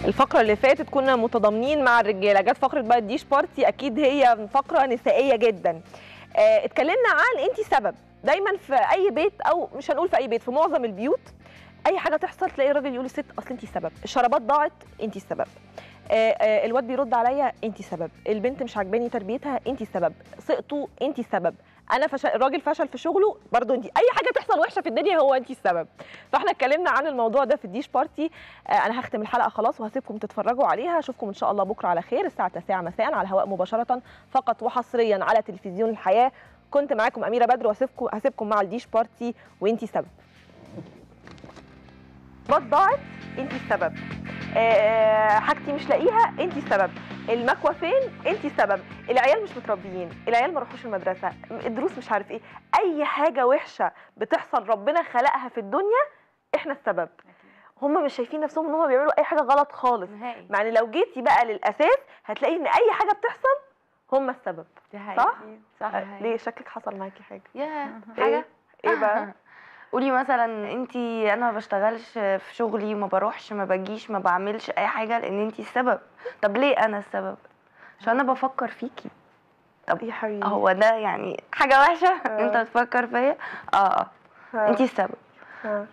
الفقرة اللي فاتت كنا متضامنين مع الرجالة جت فقرة بقى الديش بارتي أكيد هي فقرة نسائية جدا آه، اتكلمنا عن انت سبب دايما في أي بيت أو مش هنقول في أي بيت في معظم البيوت أي حاجة تحصل تلاقي الراجل يقول للست أصل انت السبب الشرابات ضاعت انت السبب آه، آه، الواد بيرد عليا انت السبب البنت مش عاجباني تربيتها انت السبب سقطوا انت السبب انا فشل الراجل فشل في شغله برضه انت اي حاجه تحصل وحشه في الدنيا هو انت السبب فاحنا اتكلمنا عن الموضوع ده في الديش بارتي آه، انا هختم الحلقه خلاص وهسيبكم تتفرجوا عليها اشوفكم ان شاء الله بكره على خير الساعه 9 مساء على الهواء مباشره فقط وحصريا على تلفزيون الحياه كنت معاكم اميره بدر وهسيبكم هسيبكم مع الديش بارتي وانتي السبب بط ضاعت انتي السبب آه، حاجتي مش لاقيها انتي السبب المكوى فين انتي السبب العيال مش متربيين العيال ما راحوش المدرسه الدروس مش عارف ايه اي حاجه وحشه بتحصل ربنا خلقها في الدنيا احنا السبب هم مش شايفين نفسهم ان هم بيعملوا اي حاجه غلط خالص نهائي يعني لو جيتي بقى للاساس هتلاقي ان اي حاجه بتحصل هم السبب دي حقيقة. صح؟ صح ليه شكلك حصل معاكي حاجه يا ايه حاجة ايه بقى قولي مثلا انت انا ما بشتغلش في شغلي ما بروحش ما بجيش ما بعملش اي حاجه لان انت السبب طب ليه انا السبب عشان انا بفكر فيكي يا حبيبي هو ده يعني حاجه وحشه انت تفكر فيا اه اه ها، انت السبب ها.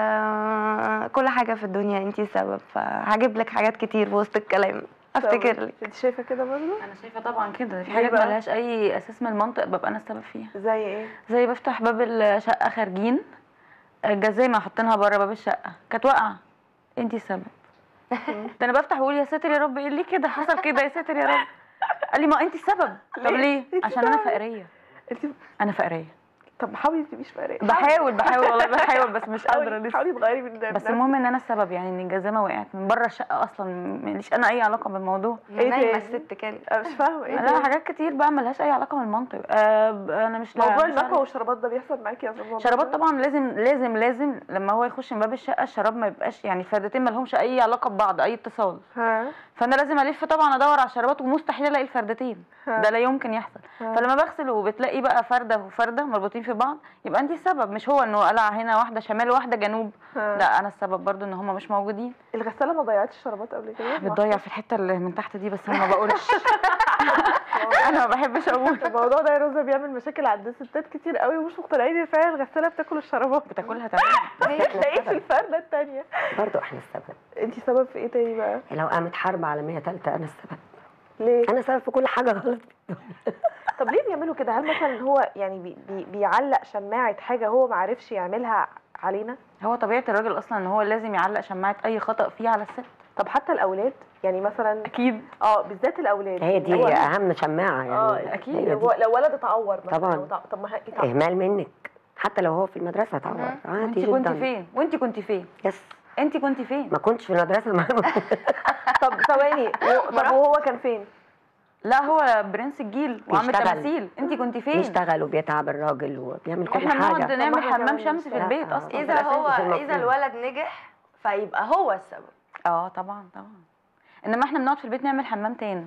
آه كل حاجه في الدنيا انت السبب فهجيب لك حاجات كتير في وسط الكلام افتكر لك انت شايفه كده برضه انا شايفه طبعا كده في ليه حاجات بقى؟ ملهاش اي اساس من المنطق ببقى انا السبب فيها زي ايه زي بفتح باب الشقه خارجين الجزامه حاطينها بره باب الشقه كانت واقعه انتي السبب ده انا بفتح واقول يا ساتر يا رب ايه ليه كده حصل كده يا ساتر يا رب قال لي ما انتي السبب طب ليه؟ ليه انتي عشان انا السبب. فقريه انت انا فقريه طب حاولي تبقيش فارقه بحاول بحاول والله بحاول بس مش قادره حاولي لسه حاولي تغيري من بس المهم ان انا السبب يعني ان الجزامه وقعت من بره الشقه اصلا ماليش انا اي علاقه بالموضوع ايه نايمه تاني؟ الست كانت انا مش فاهمه ايه لا ده؟ حاجات كتير بقى ملهاش اي علاقه بالمنطق آه ب- انا مش لا موضوع مش المكوى عارفة. والشرابات ده بيحصل معاكي يا زلمه شرابات طبعا لازم لازم لازم لما هو يخش من باب الشقه الشراب ما يبقاش يعني الفردتين ما لهمش اي علاقه ببعض اي اتصال ها فانا لازم الف طبعا ادور على الشرابات ومستحيل الاقي الفردتين ها. ده لا يمكن يحصل ها. فلما بغسل وبتلاقي بقى فرده وفرده مربوطين في بعض يبقى انت السبب مش هو انه قلع هنا واحده شمال وواحده جنوب ها. لا انا السبب برضو ان هم مش موجودين الغساله ما ضيعتش الشرابات قبل كده بتضيع في الحته اللي من تحت دي بس انا ما بقولش انا ما بحبش اقول الموضوع ده يا روزا بيعمل مشاكل عند الستات كتير قوي ومش مقتنعين ان فعلا الغساله بتاكل الشرابات بتاكلها تمام تلاقيه في الفرده الثانيه برضو احنا السبب انت سبب في ايه تاني بقى لو قامت حرب عالميه ثالثه انا السبب ليه انا سبب في كل حاجه غلط طب ليه بيعملوا كده هل مثلا هو يعني بي بي بيعلق شماعه حاجه هو ما عرفش يعملها علينا هو طبيعه الراجل اصلا ان هو لازم يعلق شماعه اي خطا فيه على الست طب حتى الاولاد يعني مثلا اكيد اه بالذات الاولاد هي دي هو- اهم شماعه اه يعني أكيد. هي هو دي. لو ولد اتعور مثلا طبعاً. أو تع- طب ما هي- يتعور. اهمال منك حتى لو هو في المدرسه طبعا مهم. عادي وانت كنت جدا فين وانت كنت فين يس انت كنت فين ما كنتش في المدرسه ما طب ثواني و- طب وهو كان فين لا هو برنس الجيل وعم بيشتغل. تماثيل انت كنت فين بيشتغل وبيتعب الراجل وبيعمل كل احنا بنقعد حاجه نعمل طب ما احنا حمام كمان شمس في لا، البيت آه. اصلا اذا هو مش المفروض. اذا الولد نجح فيبقى هو السبب اه طبعا طبعا انما احنا بنقعد في البيت نعمل حمام تاني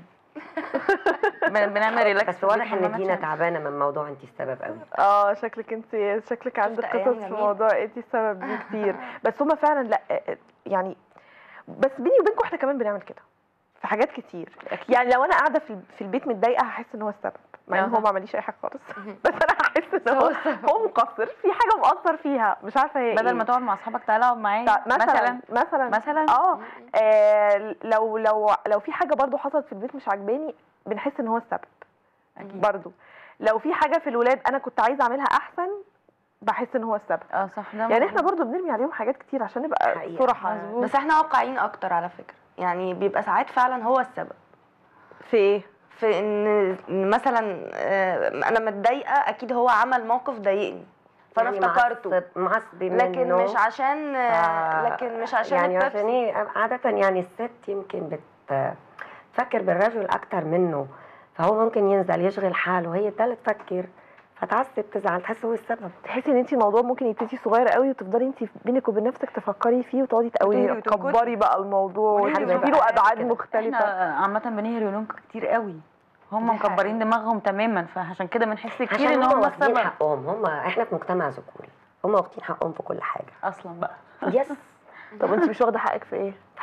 بن- بنعمل ريلاكس بس في البيت واضح ان حمامات دينا شمس. تعبانه من موضوع انت السبب قوي اه شكلك انت شكلك عندك أيام قصص في جميلة. موضوع انت السبب دي كتير بس هما فعلا لا آه، آه، يعني بس بيني وبينكم احنا كمان بنعمل كده في حاجات كتير يعني لو انا قاعده في في البيت متضايقه هحس ان هو السبب مع ان آه. هو ما عمليش اي حاجه خالص بس انا هحس ان هو هو مقصر في حاجه مقصر فيها مش عارفه هي بدل إيه. ما تقعد مع اصحابك تعالى اقعد معايا تع- مثلا مثلا مثلا اه آه، لو لو لو في حاجه برضو حصلت في البيت مش عاجباني بنحس ان هو السبب اكيد برضو لو في حاجه في الولاد انا كنت عايزه اعملها احسن بحس ان هو السبب اه صح ده يعني احنا مظبوط. برضو بنرمي عليهم حاجات كتير عشان نبقى حقيقة. صراحه مظبوط. بس احنا واقعيين اكتر على فكره يعني بيبقى ساعات فعلا هو السبب في ايه في ان إن مثلا آه، انا متضايقه اكيد هو عمل موقف ضايقني فانا يعني افتكرته معصب معصب لكن منه. مش عشان آه، آه، لكن مش عشان يعني البيبسي. عشان ايه عادة يعني الست يمكن بتفكر بالرجل أكتر منه فهو ممكن ينزل يشغل حاله وهي ده اللي تفكر فتعصب تزعل تحس هو السبب تحسي ان انت الموضوع ممكن يبتدي صغير قوي وتفضلي انت بينك وبين نفسك تفكري فيه وتقعدي تقوي وتنهي وتنكتي. تكبري بقى الموضوع ونهي وتشوفي وتبقى له حاجة ابعاد كده. مختلفه احنا عامه بنهري ولون كتير قوي هم دي مكبرين دماغهم تماما فعشان كده بنحس كتير عشان ان هم هم واخدين السبب حقهم هم احنا في مجتمع ذكوري هم واخدين حقهم في كل حاجة اصلا بقى يس طب انت مش واخده حقك في ايه في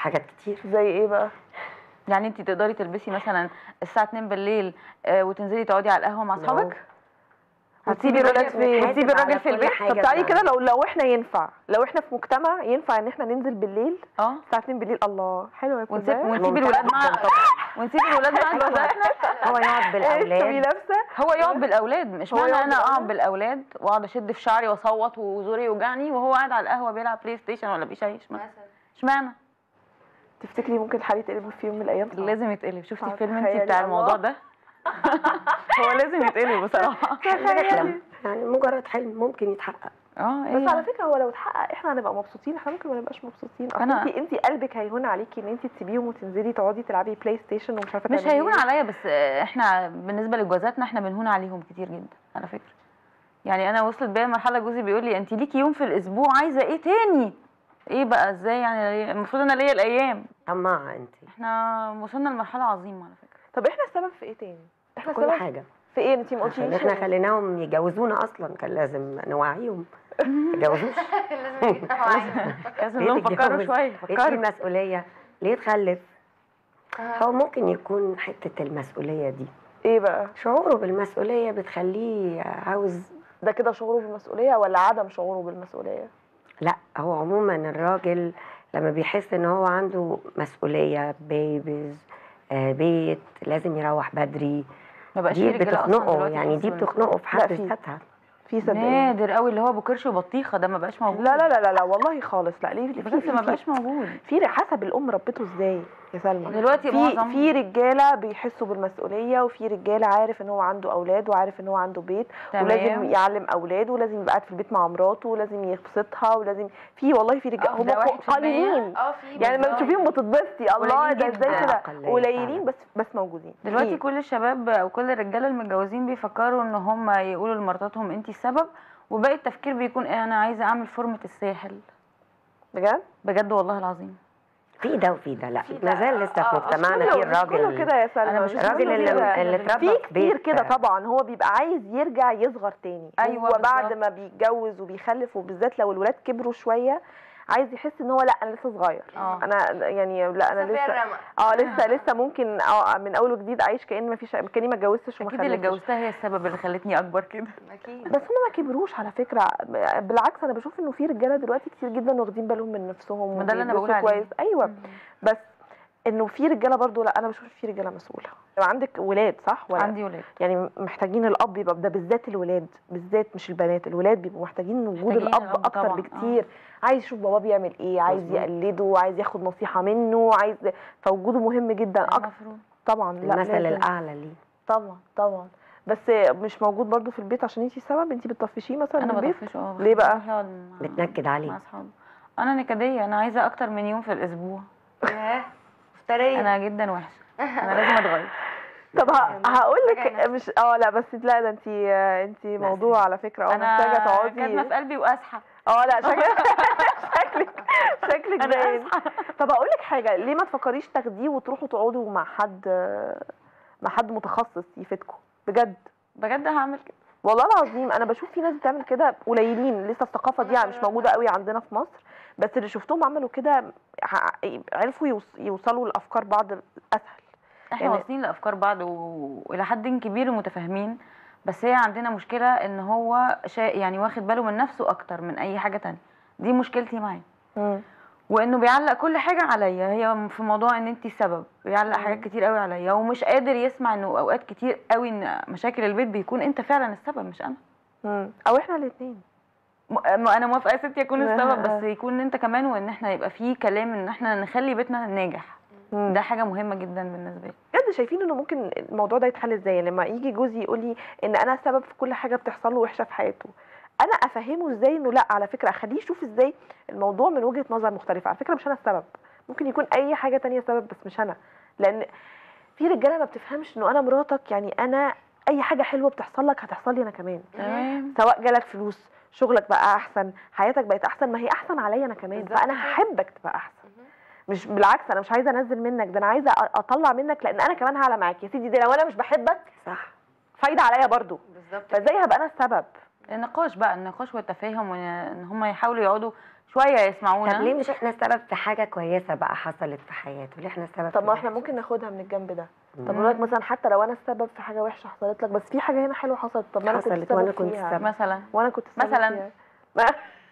حاجات كتير زي ايه بقى يعني انت تقدري تلبسي مثلا الساعه 2 بالليل آه، وتنزلي تقعدي على القهوه مع No. اصحابك هتسيبي الولاد فين وتسيبي حاسب الراجل على في كل البيت؟ حاجة طب تعالي كده بتعمل. لو لو احنا ينفع لو احنا في مجتمع ينفع ان احنا ننزل بالليل اه الساعه 2 بالليل الله حلوه يا ونسيب كوزاية. ونسيب ممتع الولاد مع جداً طبعا. ونسيب الولاد مع جوازاتنا هو يقعد ايه تبقي بالاولاد لابسه هو يقعد بالاولاد مش هو معنى يقعد انا بالأولاد؟ اقعد بالاولاد واقعد اشد في شعري واصوت وزوري يوجعني وهو قاعد على القهوه بيلعب بلاي ستيشن ولا بيشيش مثلا اشمعنى تفتكري ممكن الحال يتقلب في يوم من الايام لازم يتقلب شفتي صعب. الفيلم انت تخيلي بتاع الله. الموضوع ده هو لازم يتقلب بصراحه بنحلم يعني مجرد حلم ممكن يتحقق اه بس ايه على فكره هو لو اتحقق احنا هنبقى مبسوطين احنا ممكن ما نبقاش مبسوطين اصل أنا- انت انت قلبك هيهون عليكي ان انت تسيبيهم وتنزلي تقعدي تلعبي بلاي ستيشن ومش عارفه مش تعملي هيهون إيه. عليا بس احنا بالنسبه لجوازاتنا احنا بنهون عليهم كتير جدا على فكره يعني انا وصلت بيا مرحله جوزي بيقول لي انت ليكي يوم في الاسبوع عايزه ايه تاني ايه بقى ازاي يعني المفروض انا ليا الايام طماعه انت احنا وصلنا لمرحله عظيمه على فكره طب احنا السبب في ايه تاني احنا كل السبب حاجه في ايه انت ما عشان قلتيش احنا خليناهم يجوزونا اصلا كان لازم نوعيهم يتجوزوش لازم ليه لهم فكروا تتجوز؟ شويه ليه فكروا تشيل مسؤوليه ليه تخلف هو ممكن يكون حته المسؤوليه دي ايه بقى شعوره بالمسؤوليه بتخليه عاوز ده كده شعوره بالمسؤوليه ولا عدم شعوره بالمسؤوليه لا هو عموما الراجل لما بيحس ان هو عنده مسؤوليه بيبيز آه بيت لازم يروح بدري ما بقاش دي في رجاله اصلا بتخنقه دلوقتي يعني دي بيحسوا بتخنقه في لا، حد في. ذاتها في صدقني نادر قوي اللي هو بكرش وبطيخه ده ما بقاش موجود لا لا لا لا لا والله خالص لا ليه في بجد ما في بقاش موجود في حسب الام ربته ازاي يا سلمى دلوقتي في معظم في رجاله بيحسوا بالمسؤوليه وفي رجاله عارف ان هو عنده اولاد وعارف ان هو عنده بيت ولازم تمام يعلم اولاده ولازم يبقى قاعد في البيت مع مراته ولازم يبسطها ولازم في والله في رجاله آه، هم ده واحد في المية. قليلين اه في يعني لما بالظبط. تشوفيهم بتتبسطي الله قليلين ده ازاي جداً. كده أقلية قليلين فعلاً. بس بس موجودين دلوقتي كتير. كل الشباب او كل الرجاله المتجوزين بيفكروا ان هم يقولوا لمراتاتهم انت السبب وباقي التفكير بيكون ايه انا عايزه اعمل فورمه الساحل بجد بجد والله العظيم في ده وفي ده لا في ده. ما زال لسه في آه، آه، مجتمعنا في كله- مش كله الراجل كده يا سلمى أنا مش بشوف كله الراجل اللي, كده. اللي اتربى في في كتير بيت كده طبعا هو بيبقى عايز يرجع يصغر تاني أيوة هو بعد بالظبط. ما بيتجوز وبيخلف وبالذات لو الولاد كبروا شويه عايز يحس ان هو لا انا لسه صغير اه. انا يعني لا انا لسه فيها لسه الرمق. اه لسه لسه ممكن اه من اول وجديد اعيش كاني ما فيش كاني ما اتجوزتش وما اكيد اللي خلفتش اتجوزتها هي السبب اللي خلتني اكبر كده اكيد بس هم ما كبروش على فكره بالعكس انا بشوف انه في رجاله دلوقتي كتير جدا واخدين بالهم من نفسهم ما ده اللي أنا بقول وبيلبسوا عليه. كويس ايوه بس انه في رجاله برضو لا انا بشوف في رجاله مسؤوله لو عندك ولاد صح ولا عندي ولاد يعني محتاجين الاب يبقى ده بالذات الولاد بالذات مش البنات الولاد بيبقوا محتاجين وجود محتاجين الاب الأب اكتر طبعاً، بكتير عايز يشوف باباه بيعمل ايه عايز مظبوط. يقلده عايز ياخد نصيحه منه عايز فوجوده مهم جدا اكتر المفروض طبعا لا المثل لازم. الاعلى ليه طبعا طبعا بس مش موجود برضو في البيت عشان انتي السبب انتي بتطفشيه مثلا انا من البيت بطفش اه ليه بقى؟ بخليه يقعد مع- بتنكد عليه. مع اصحابه انا نكديه انا عايزه اكتر من يوم في الاسبوع ياه مفترية انا جدا وحشه انا لازم اتغير طب هقول لك راجعي مش اه لا بس لا ده انتي انتي موضوع على فكره اه انا محتاجه كاتمه تقعدي في قلبي واصحى اه لا شكلك شكلك شكلك أنا باين طب اقول لك حاجه ليه ما تفكريش تاخديه وتروحوا تقعدوا مع حد مع حد متخصص يفيدكم بجد بجد هعمل كده والله العظيم انا بشوف في ناس بتعمل كده قليلين لسه الثقافه دي مش موجوده قوي عندنا في مصر بس اللي شفتهم عملوا كده ع- عرفوا يوص- يوصلوا لافكار بعض اسهل احنا يعني- واصلين لافكار بعض و- والى حد كبير متفاهمين بس هي عندنا مشكله ان هو شا... يعني واخد باله من نفسه اكتر من اي حاجه تانية دي مشكلتي معاه وانه بيعلق كل حاجه عليا هي في موضوع ان انت السبب بيعلق حاجات كتير قوي عليا ومش قادر يسمع انه اوقات كتير قوي ان مشاكل البيت بيكون انت فعلا السبب مش انا مم. او احنا الاثنين م- م- انا موافقه يا ستي اكون السبب بس يكون انت كمان وان احنا يبقى في كلام ان احنا نخلي بيتنا ناجح ده حاجه مهمه جدا بالنسبه لي بجد شايفين انه ممكن الموضوع ده يتحل ازاي لما يجي جوزي يقول لي ان انا سبب في كل حاجه بتحصل له وحشه في حياته انا افهمه ازاي انه لا على فكره اخليه يشوف ازاي الموضوع من وجهه نظر مختلفه على فكره مش انا السبب ممكن يكون اي حاجه تانية سبب بس مش انا لان في رجاله ما بتفهمش انه انا مراتك يعني انا اي حاجه حلوه بتحصل لك هتحصل لي انا كمان تمام سواء جالك فلوس شغلك بقى احسن حياتك بقت احسن ما هي احسن عليا انا كمان بالظبط فانا كده. هحبك تبقى احسن مش بالعكس انا مش عايزه انزل منك ده انا عايزه أ- اطلع منك لان انا كمان هعلى معاك يا سيدي ده لو انا مش بحبك صح فايده عليا برضو بالظبط فازاي هبقى انا السبب النقاش بقى النقاش والتفاهم وان هم يحاولوا يقعدوا شويه طب يسمعونا ليه مش احنا السبب في حاجه كويسه بقى حصلت في حياته ليه احنا السبب طب في ما احنا وحش؟ ممكن ناخدها من الجنب ده طب مم. اقول لك مثلا حتى لو انا السبب في حاجه وحشه حصلت لك بس في حاجه هنا حلوه حصلت طب ما انا كنت حصلت السبب وأنا كنت فيها. السبب. مثلا وانا كنت السبب مثلاً. فيها. ما-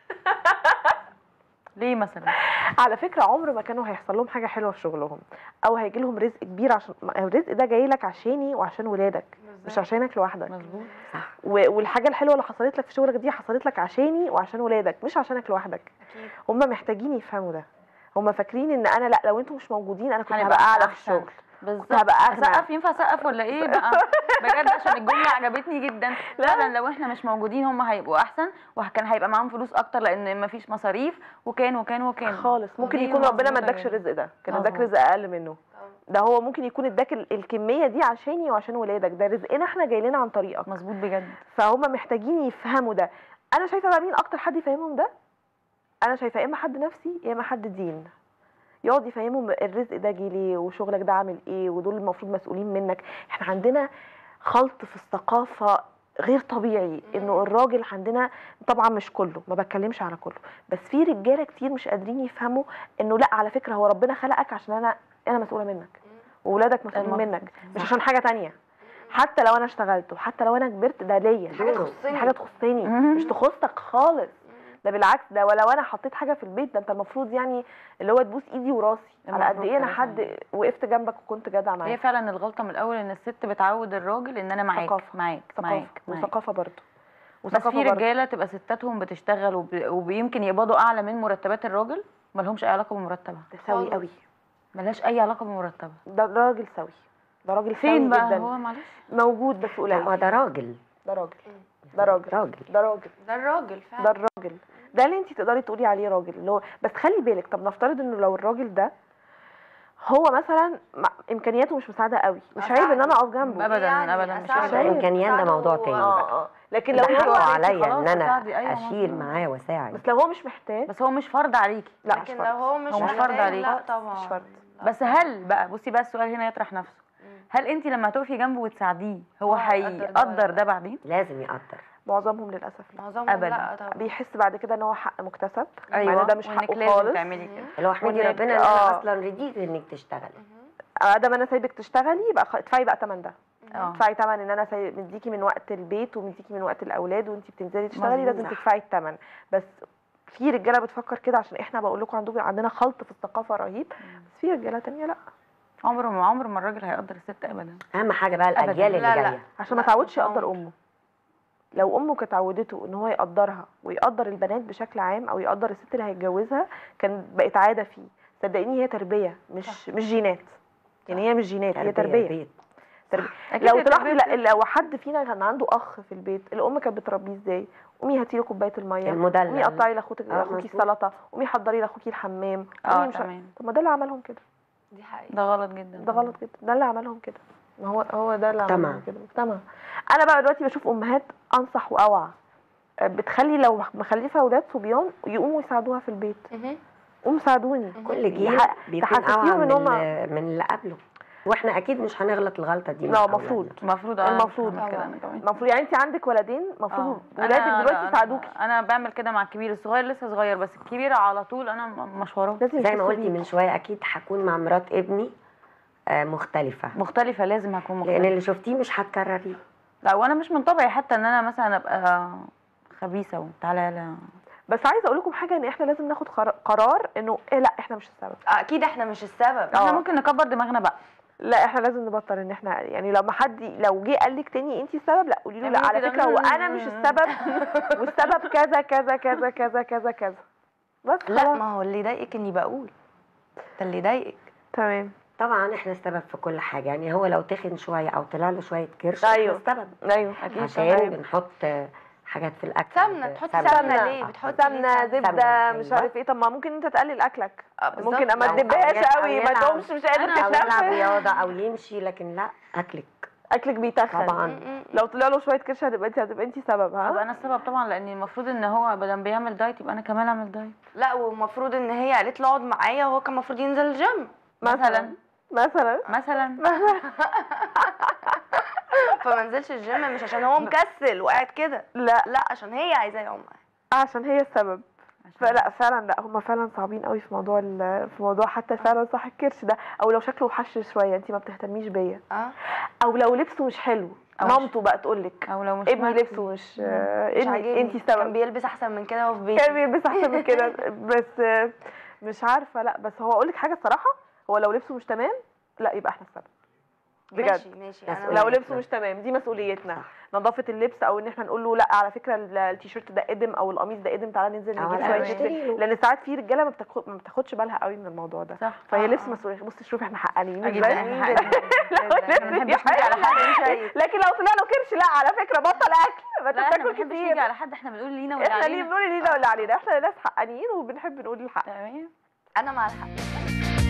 ليه مثلا على فكره عمر ما كانوا هيحصل لهم حاجه حلوه في شغلهم او هيجي لهم رزق كبير عشان ما- الرزق ده جاي لك عشاني وعشان ولادك مش عشانك لوحدك مظبوط و- والحاجه الحلوه اللي حصلت لك في شغلك دي حصلت لك عشاني وعشان ولادك مش عشانك لوحدك هم محتاجين يفهموا ده هم فاكرين ان انا لا لو انتوا مش موجودين انا كنت هنبقى هبقى اعلى في أحسن. الشغل بالظبط هبقى أغنى. اسقف ينفع اسقف ولا ايه بقى بجد عشان الجمله عجبتني جدا فعلا لو احنا مش موجودين هم هيبقوا احسن وكان هيبقى معاهم فلوس اكتر لان مفيش مصاريف وكان وكان وكان خالص ممكن دي يكون ربنا ما مظبوطة ادكش جدا. الرزق ده كان اداك مظبوط. رزق اقل منه ده هو ممكن يكون اداك ال- الكميه دي عشاني وعشان ولادك ده رزقنا احنا جاي لنا عن طريقك مظبوط بجد فهم محتاجين يفهموا ده انا شايفه بقى مين اكتر حد يفهمهم ده انا شايفه يا اما حد نفسي يا اما حد دين يقعد يفهمهم الرزق ده جه ليه وشغلك ده عامل ايه ودول المفروض مسؤولين منك احنا عندنا خلط في الثقافه غير طبيعي انه الراجل عندنا طبعا مش كله ما بتكلمش على كله بس في رجاله كتير مش قادرين يفهموا انه لا على فكره هو ربنا خلقك عشان انا انا مسؤوله منك واولادك مسؤولين المفروض. منك مش عشان حاجه تانية حتى لو انا اشتغلت وحتى لو انا كبرت ده ليا حاجة دوره. تخصني. دي حاجه تخصني مم. مش تخصك خالص ده بالعكس ده ولو انا حطيت حاجه في البيت ده انت المفروض يعني اللي هو تبوس ايدي وراسي على قد المفروض ايه انا كده حد وقفت جنبك وكنت جدع هي معاك فعلا الغلطه من الاول ان الست بتعود الراجل ان انا معاك ثقافة. معاك ثقافه معاك معاك وثقافه برضه بس وثقافه في برضه رجاله تبقى ستاتهم بتشتغل وب... ويمكن يقبضوا اعلى من مرتبات الراجل مالهمش اي علاقه بمرتبها ده سوي خالص. قوي ملهاش اي علاقه بمرتبها ده ده راجل سوي ده راجل فين سوي بقى جدا هو معلش موجود بس لا ما قليل ده راجل ده راجل ده راجل راجل ده راجل ده الراجل فعلا ده الراجل ده اللي انت تقدري تقولي عليه راجل اللي هو بس خلي بالك طب نفترض انه لو الراجل ده هو مثلا مع- امكانياته مش مساعده قوي مش عيب ان انا اقف جنبه أبداً، يعني أبداً، مش أساعده. عيب. الإمكانيات ده موضوع أساعده، تاني. آه. اه اه لكن ده لو حقه هو عليا خلاص ان انا تساعدي، أيوة اشيل مظبوط. معاه واساعد بس لو هو مش محتاج بس هو مش فرض عليكي لا مش لكن فرض. لو هو مش هو مش فرض محتاج، عليك. لا طبعا مش فرض. بس هل بقى بصي بقى السؤال هنا يطرح نفسه هل انت لما تقفي جنبه وتساعديه هو هو هيقدر ده ولا هيقدر لا؟ ده بعدين لازم يقدر معظمهم للاسف لا معظمهم أبداً. لا طبعا بيحس بعد كده ان هو حق مكتسب مع ايوه ان ده مش وإنك حقه لازم خالص تعملي كده اللي هو احمدي وإنك- ربنا ان آه. انا اصلا رضيت انك تشتغلي ادام انا سايبك تشتغلي يبقى خ- ادفعي بقى تمن ده اه ادفعي تمن ان انا سايب مديكي من وقت البيت ومديكي من وقت الاولاد وانت بتنزلي تشتغلي مظبوط. لازم تدفعي التمن بس في رجاله بتفكر كده عشان احنا بقول لكم عندكم عندنا خلط في الثقافه رهيب بس في رجاله تانية لا عمره ما عمر ما الراجل هيقدر الست ابدا اهم حاجه بقى أبداً. الاجيال اللي لا، لا. جايه عشان ما لا، تعودش مش يقدر عمر. امه لو امه كانت عودته ان هو يقدرها ويقدر البنات بشكل عام او يقدر الست اللي هيتجوزها كان بقت عاده فيه صدقيني هي تربيه مش مش جينات يعني هي مش جينات هي تربيه بيت. تربيه أكيد لو هي تلاحظي تربية لا لو حد فينا كان عنده اخ في البيت الام كانت بتربيه ازاي قومي هاتي له كوبايه الميه المدلل. قومي قطعي لاخوك آه، لاخوكي مظبوط. السلطه قومي حضري لاخوكي الحمام اه قومي مش تمام طب ما ده اللي عملهم كده دي حقيقة ده غلط جدا ده غلط جدا ده اللي عملهم كده ما هو هو ده اللي مجتمع. عملهم كده مجتمع انا بقى دلوقتي بشوف امهات انصح واوعى آه، بتخلي لو مخلفه اولاد صبيان يقوموا يساعدوها في البيت قوموا ساعدوني كل جيل يح- بيكون تحسسيهم اوعى إن من, هما- ال- من اللي قبله واحنا اكيد مش هنغلط الغلطه دي لا مع المفروض أولادنا. المفروض اه المفروض. المفروض كده انا كمان المفروض يعني انت عندك ولدين المفروض آه. ولادك أنا- دلوقتي أنا- يساعدوكي انا بعمل كده مع الكبير الصغير لسه صغير بس الكبير على طول انا م- مش وراه لازم زي ما يحسوا قلتي بيكي. من شويه اكيد هكون مع مرات ابني آه، مختلفه مختلفه لازم هكون لان مختلفه اللي شفتيه مش هتكرريه لا وانا مش من طبعي حتى ان انا مثلا ابقى خبيثه وتعالى يلا بس عايزه اقول لكم حاجه ان احنا لازم ناخد قرار- قرار انه إيه لا احنا مش السبب اكيد احنا مش السبب احنا آه. ممكن نكبر دماغنا بقى لا احنا لازم نبطل ان احنا يعني لما حد لو جه قال لك تاني انت السبب لا قولي له لا اعملي على كده. فكره هو انا مش السبب والسبب كذا كذا كذا كذا كذا كذا بس لا خلاص ما هو اللي يضايقك اني بقول ده اللي يضايقك تمام طبعا احنا السبب في كل حاجه يعني هو لو تخن شويه او طلع له شويه كرش أيوه. احنا السبب ايوه عشان بنحط آه، حاجات في الاكل سمنة، آه، تحطي سمنة ليه؟ آه، بتحطي سمنه ليه زبده سمنة، مش أيوة. عارف ايه طب ما ممكن انت تقلل اكلك آه، بالظبط. ممكن اما أو تدبهاش يلعب- قوي أو ما يلعب. تقومش مش قادر او يلعب تتنفس رياضه او يمشي لكن لا اكلك اكلك بيتخن طبعا م- لو طلع له شويه كرش هتبقى انت هتبقى انت سبب ابقى ها انا السبب طبعا لان المفروض ان هو بدل بيعمل دايت يبقى انا كمان اعمل دايت لا والمفروض ان هي قالت له اقعد معايا وهو كان المفروض ينزل الجيم مثلا مثلا مثلا فما نزلش الجيم مش عشان هو مكسل وقاعد كده لا لا عشان هي عايزاه يقعد معايا عشان هي السبب فلا فعلا لا هم فعلا صعبين قوي في موضوع ال- في موضوع حتى فعلا صح الكرش ده او لو شكله محشر شويه انت ما بتهتميش بيا اه او لو لبسه مش حلو أو مش- مامته بقى تقول لك او لو مش ابني مكوي. لبسه مش آه، مش ابني عاجبني. انت كان السبب بيلبس احسن من كده وهو في كان بيتي بيلبس احسن من كده بس آه، مش عارفه لا بس هو اقول لك حاجه الصراحه هو لو لبسه مش تمام لا يبقى احنا السبب بجد ماشي ماشي انا لو مسؤوليتنا. لبسه مش تمام دي مسؤوليتنا نظافه اللبس او ان احنا نقول له لا على فكره ال- التيشيرت ده قدم او القميص ده قدم تعالى ننزل أو نجيب على شويه الأقل شيء نشتري له. لان ساعات في رجاله ما بتاخد ما بتاخدش بالها قوي من الموضوع ده صح فهي آه، لبس آه. مسؤوليه بصي شوفي احنا حقانيين أكيد ازاي إحنا جدا لو جدا. لبس ما بنحبش دي نيجي على حد شايف. لكن لو طلع له كرش لا على فكره بطل اكل ما لا احنا ما تاكل بنحبش نيجي كتير على حد احنا بنقول لينا واللي احنا ليه علينا بنقول لينا ولا علينا احنا ناس حقانيين وبنحب نقول الحق تمام انا مع الحق